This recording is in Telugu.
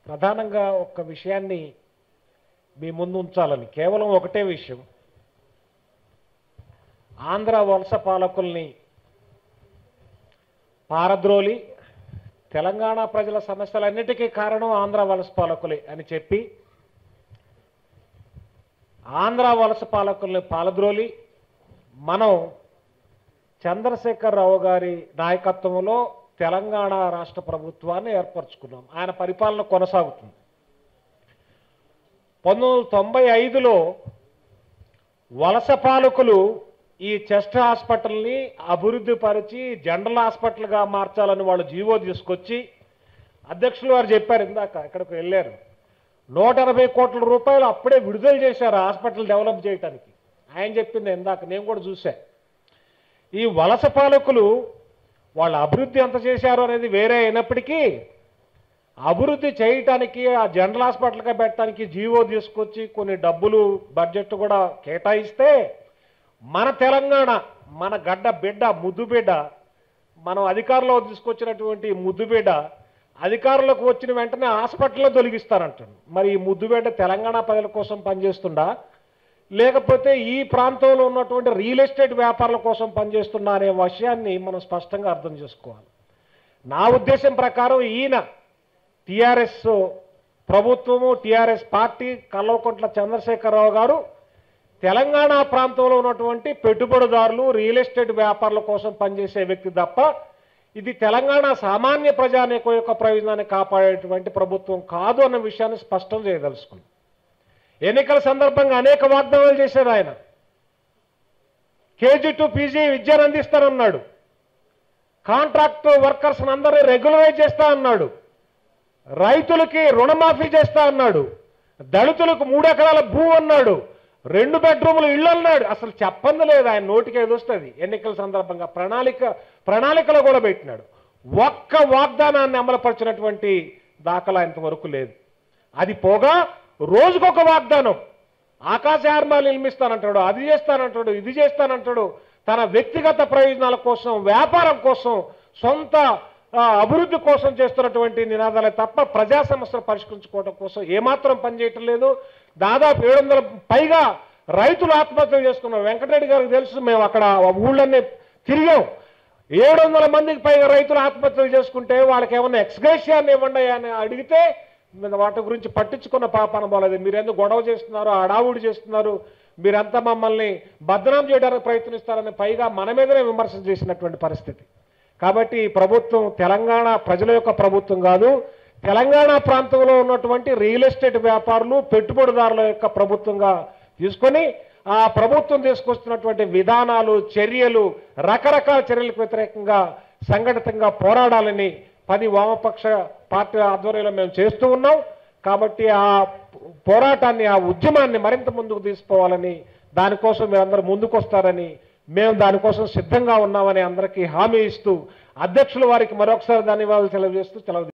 ప్రధానంగా ఒక్క విషయాన్ని మీ ముందు ఉంచాలని కేవలం ఒకటే విషయం ఆంధ్ర వలస పాలకుల్ని పారద్రోలి తెలంగాణ ప్రజల సమస్యలన్నిటికీ కారణం ఆంధ్ర వలస పాలకులే అని చెప్పి ఆంధ్ర వలస పాలకుల్ని పాలద్రోలి మనం చంద్రశేఖర్ రావు గారి నాయకత్వంలో తెలంగాణ రాష్ట్ర ప్రభుత్వాన్ని ఏర్పరచుకున్నాం ఆయన పరిపాలన కొనసాగుతుంది పంతొమ్మిది వందల తొంభై ఐదులో వలస పాలకులు ఈ చెస్ట్ హాస్పిటల్ని అభివృద్ధి పరిచి జనరల్ హాస్పిటల్గా మార్చాలని వాళ్ళు జీవో తీసుకొచ్చి అధ్యక్షులు వారు చెప్పారు ఇందాక ఇక్కడికి వెళ్ళారు నూట ఎనభై కోట్ల రూపాయలు అప్పుడే విడుదల చేశారు ఆ హాస్పిటల్ డెవలప్ చేయడానికి ఆయన చెప్పింది ఇందాక నేను కూడా చూశా ఈ వలస పాలకులు వాళ్ళ అభివృద్ధి ఎంత చేశారు అనేది వేరే అయినప్పటికీ అభివృద్ధి చేయటానికి ఆ జనరల్ హాస్పిటల్గా పెట్టడానికి జీవో తీసుకొచ్చి కొన్ని డబ్బులు బడ్జెట్ కూడా కేటాయిస్తే మన తెలంగాణ మన గడ్డ బిడ్డ ముద్దు బిడ్డ మనం అధికారంలో తీసుకొచ్చినటువంటి ముద్దు బిడ్డ అధికారంలోకి వచ్చిన వెంటనే హాస్పిటల్లో తొలగిస్తారంటాడు మరి ఈ ముద్దు బిడ్డ తెలంగాణ ప్రజల కోసం పనిచేస్తుండా లేకపోతే ఈ ప్రాంతంలో ఉన్నటువంటి రియల్ ఎస్టేట్ వ్యాపారుల కోసం పనిచేస్తున్నా అనే విషయాన్ని మనం స్పష్టంగా అర్థం చేసుకోవాలి నా ఉద్దేశం ప్రకారం ఈయన టిఆర్ఎస్ ప్రభుత్వము టిఆర్ఎస్ పార్టీ కల్వకుంట్ల చంద్రశేఖరరావు గారు తెలంగాణ ప్రాంతంలో ఉన్నటువంటి పెట్టుబడిదారులు రియల్ ఎస్టేట్ వ్యాపారుల కోసం పనిచేసే వ్యక్తి తప్ప ఇది తెలంగాణ సామాన్య ప్రజానీకం యొక్క ప్రయోజనాన్ని కాపాడేటువంటి ప్రభుత్వం కాదు అన్న విషయాన్ని స్పష్టం చేయదలుచుకుంది ఎన్నికల సందర్భంగా అనేక వాగ్దానాలు చేశారు ఆయన కేజీ టు పీజీ విద్యను అందిస్తానన్నాడు కాంట్రాక్ట్ వర్కర్స్ అందరూ రెగ్యులరైజ్ చేస్తా అన్నాడు రైతులకి రుణమాఫీ చేస్తా అన్నాడు దళితులకు మూడు ఎకరాల భూ అన్నాడు రెండు బెడ్రూములు ఇళ్ళు అన్నాడు అసలు చెప్పంది లేదు ఆయన నోటికి ఏదొస్తుంది ఎన్నికల సందర్భంగా ప్రణాళిక ప్రణాళికలో కూడా పెట్టినాడు ఒక్క వాగ్దానాన్ని అమలుపరిచినటువంటి దాఖలా ఇంతవరకు లేదు అది పోగా రోజుకొక వాగ్దానం ఆకాశ ఆర్మాలు నిర్మిస్తానంటాడు అది చేస్తానంటాడు ఇది చేస్తానంటాడు తన వ్యక్తిగత ప్రయోజనాల కోసం వ్యాపారం కోసం సొంత ఆ, అభివృద్ధి కోసం చేస్తున్నటువంటి నినాదాలే తప్ప ప్రజా సమస్యలు పరిష్కరించుకోవడం కోసం ఏమాత్రం పనిచేయటం లేదు దాదాపు ఏడు వందల పైగా రైతులు ఆత్మహత్యలు చేసుకున్నాం వెంకటరెడ్డి గారికి తెలుసు మేము అక్కడ ఆ ఊళ్ళన్నీ తిరిగాం ఏడు వందల మందికి పైగా రైతులు ఆత్మహత్యలు చేసుకుంటే వాళ్ళకి ఏమన్నా ఎక్స్గ్రేషియాన్ని ఇవ్వండి అని అడిగితే మీద వాటి గురించి పట్టించుకున్న పాపన పోలేదు మీరెందుకు గొడవ చేస్తున్నారు అడావుడి చేస్తున్నారు మీరంతా మమ్మల్ని బదనాం చేయడానికి ప్రయత్నిస్తారని పైగా మన మీదనే విమర్శ చేసినటువంటి పరిస్థితి కాబట్టి ఈ ప్రభుత్వం తెలంగాణ ప్రజల యొక్క ప్రభుత్వం కాదు తెలంగాణ ప్రాంతంలో ఉన్నటువంటి రియల్ ఎస్టేట్ వ్యాపారులు పెట్టుబడిదారుల యొక్క ప్రభుత్వంగా తీసుకొని ఆ ప్రభుత్వం తీసుకొస్తున్నటువంటి విధానాలు చర్యలు రకరకాల చర్యలకు వ్యతిరేకంగా సంఘటితంగా పోరాడాలని పది వామపక్ష పార్టీ ఆధ్వర్యంలో మేము చేస్తూ ఉన్నాం కాబట్టి ఆ పోరాటాన్ని ఆ ఉద్యమాన్ని మరింత ముందుకు తీసుకోవాలని దానికోసం మీరందరూ ముందుకొస్తారని మేము దానికోసం సిద్ధంగా ఉన్నామని అందరికీ హామీ ఇస్తూ అధ్యక్షుల వారికి మరొకసారి ధన్యవాదాలు తెలియజేస్తూ సెలవు